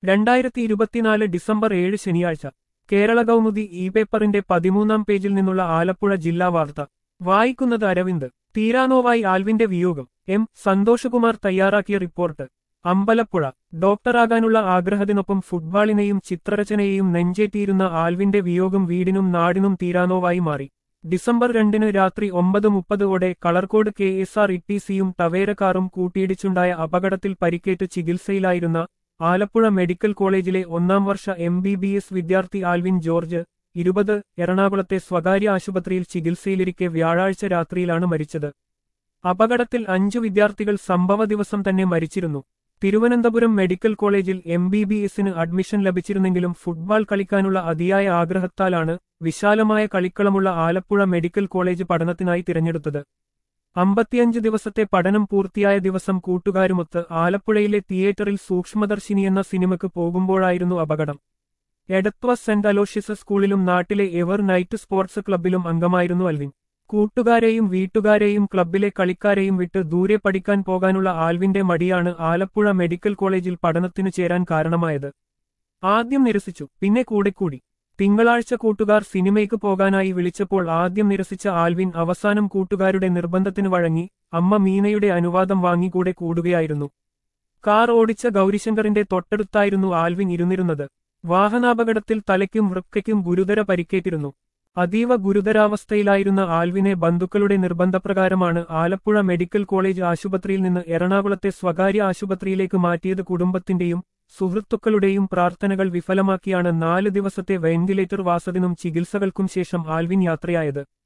രണ്ടായിരത്തി ഇരുപത്തിനാല് ഡിസംബർ ഏഴ് ശനിയാഴ്ച കേരള കൗമുദി ഇ പേപ്പറിന്റെ പതിമൂന്നാം പേജിൽ നിന്നുള്ള ആലപ്പുഴ ജില്ലാ വാർത്ത വായിക്കുന്നത് അരവിന്ദ് തീരാനോവായി ആൽവിന്റെ വിയോഗം എം സന്തോഷകുമാർ തയ്യാറാക്കിയ റിപ്പോർട്ട് അമ്പലപ്പുഴ ഡോക്ടറാകാനുള്ള ആഗ്രഹത്തിനൊപ്പം ഫുട്ബോളിനെയും ചിത്രരചനയെയും നെഞ്ചേറ്റിയിരുന്ന ആൽവിന്റെ വിയോഗം വീടിനും നാടിനും തീരാനോവായി മാറി ഡിസംബർ രണ്ടിന് രാത്രി ഒമ്പത് മുപ്പതോടെ കളർകോട് കെ എസ് ആർ ഇട്ടിസിയും ടവേരക്കാറും കൂട്ടിയിടിച്ചുണ്ടായ അപകടത്തിൽ പരിക്കേറ്റ് ചികിത്സയിലായിരുന്ന ആലപ്പുഴ മെഡിക്കൽ കോളേജിലെ ഒന്നാം വർഷ എം ബി ബി എസ് വിദ്യാർത്ഥി ആൽവിൻ ജോർജ് ഇരുപത് എറണാകുളത്തെ സ്വകാര്യ ആശുപത്രിയിൽ ചികിത്സയിലിരിക്കെ വ്യാഴാഴ്ച രാത്രിയിലാണ് മരിച്ചത് അപകടത്തിൽ അഞ്ചു വിദ്യാർത്ഥികൾ സംഭവ ദിവസം തന്നെ മരിച്ചിരുന്നു തിരുവനന്തപുരം മെഡിക്കൽ കോളേജിൽ എം ബി ബി എസിന് അഡ്മിഷൻ ലഭിച്ചിരുന്നെങ്കിലും ഫുട്ബോൾ കളിക്കാനുള്ള അതിയായ ആഗ്രഹത്താലാണ് വിശാലമായ കളിക്കളമുള്ള ആലപ്പുഴ മെഡിക്കൽ കോളേജ് പഠനത്തിനായി തിരഞ്ഞെടുത്തത് അമ്പത്തിയഞ്ച് ദിവസത്തെ പഠനം പൂർത്തിയായ ദിവസം കൂട്ടുകാരുമൊത്ത് ആലപ്പുഴയിലെ തിയേറ്ററിൽ സൂക്ഷ്മദർശിനി എന്ന സിനിമയ്ക്ക് പോകുമ്പോഴായിരുന്നു അപകടം എടത്വ സെന്റ് അലോഷ്യസ് സ്കൂളിലും നാട്ടിലെ എവർ നൈറ്റ് സ്പോർട്സ് ക്ലബിലും അംഗമായിരുന്നു അൽവിൻ കൂട്ടുകാരെയും വീട്ടുകാരെയും ക്ലബിലെ കളിക്കാരെയും വിട്ട് ദൂരെ പഠിക്കാൻ പോകാനുള്ള ആൽവിന്റെ മടിയാണ് ആലപ്പുഴ മെഡിക്കൽ കോളേജിൽ പഠനത്തിനു ചേരാൻ കാരണമായത് ആദ്യം നിരസിച്ചു പിന്നെ കൂടെ കൂടി തിങ്കളാഴ്ച കൂട്ടുകാർ സിനിമയ്ക്ക് പോകാനായി വിളിച്ചപ്പോൾ ആദ്യം നിരസിച്ച ആൽവിൻ അവസാനം കൂട്ടുകാരുടെ നിർബന്ധത്തിന് വഴങ്ങി അമ്മ മീനയുടെ അനുവാദം വാങ്ങിക്കൂടെ കൂടുകയായിരുന്നു കാർ ഓടിച്ച ഗൗരിശങ്കറിന്റെ തൊട്ടടുത്തായിരുന്നു ആൽവിൻ ഇരുന്നിരുന്നത് വാഹനാപകടത്തിൽ തലയ്ക്കും വൃക്കയ്ക്കും ഗുരുതര പരിക്കേറ്റിരുന്നു അതീവ ഗുരുതരാവസ്ഥയിലായിരുന്ന ആൽവിനെ ബന്ധുക്കളുടെ നിർബന്ധപ്രകാരമാണ് ആലപ്പുഴ മെഡിക്കൽ കോളേജ് ആശുപത്രിയിൽ നിന്ന് എറണാകുളത്തെ സ്വകാര്യ ആശുപത്രിയിലേക്ക് മാറ്റിയത് കുടുംബത്തിന്റെയും സുഹൃത്തുക്കളുടെയും പ്രാർത്ഥനകൾ വിഫലമാക്കിയാണ് നാല് ദിവസത്തെ വെന്റിലേറ്റർ വാസത്തിനും ചികിത്സകൾക്കും ശേഷം ആൽവിൻ യാത്രയായത്